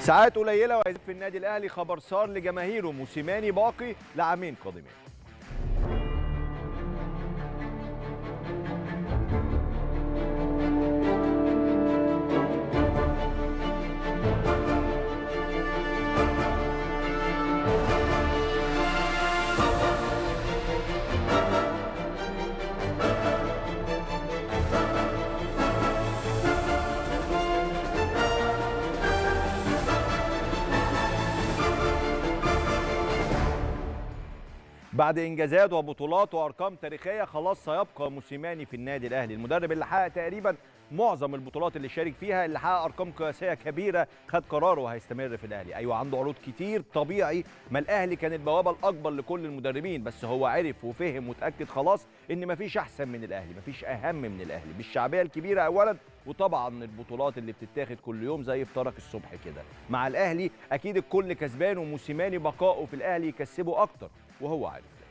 ساعات قليله وهيزيد في النادي الاهلي خبر صار لجماهيره موسيماني باقي لعامين قادمين بعد انجازات وبطولات وارقام تاريخيه خلاص سيبقى موسيماني في النادي الاهلي المدرب اللي حقق تقريبا معظم البطولات اللي شارك فيها اللي حقق ارقام قياسيه كبيره خد قراره وهيستمر في الاهلي ايوه عنده عروض كتير طبيعي ما الاهلي كان البوابه الاكبر لكل المدربين بس هو عرف وفهم وتاكد خلاص ان مفيش احسن من الاهلي مفيش اهم من الاهلي بالشعبيه الكبيره اولا وطبعا البطولات اللي بتتاخد كل يوم زي افطارك الصبح كده مع الاهلي اكيد الكل كسبان وموسيماني بقائه في الاهلي يكسبه اكتر وهو عارف ده